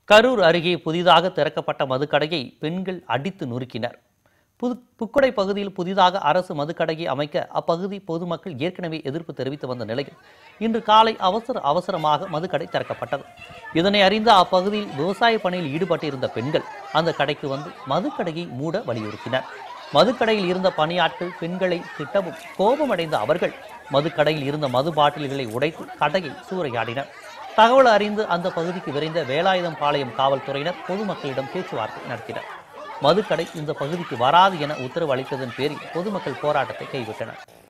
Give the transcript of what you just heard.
கரூர் அருகே புதிதாக திறக்கப்பட்ட மதுக்கடையை பெண்கள் அடித்து நொறுக்கினர் புது புக்குடை பகுதியில் புதிதாக அரசு மதுக்கடையை அமைக்க அப்பகுதி பொதுமக்கள் ஏற்கனவே எதிர்ப்பு தெரிவித்து வந்த நிலையில் இன்று காலை அவசர அவசரமாக மதுக்கடை திறக்கப்பட்டது இதனை அறிந்த அப்பகுதியில் விவசாய பணியில் ஈடுபட்டிருந்த பெண்கள் அந்த கடைக்கு வந்து மதுக்கடையை மூட வலியுறுத்தினர் மதுக்கடையில் இருந்த பணியாட்கள் பெண்களை திட்டவும் கோபமடைந்த அவர்கள் மதுக்கடையில் இருந்த மது பாட்டில்களை உடைத்து கடையை சூறையாடினர் தகவல் அறிந்து அந்த பகுதிக்கு விரைந்த வேலாயுதம் பாளையம் காவல்துறையினர் பொதுமக்களிடம் பேச்சுவார்த்தை நடத்தினர் மதுக்கடை இந்த பகுதிக்கு வராது என உத்தரவு அளித்ததன் பேரில் பொதுமக்கள் போராட்டத்தை கைவிட்டனர்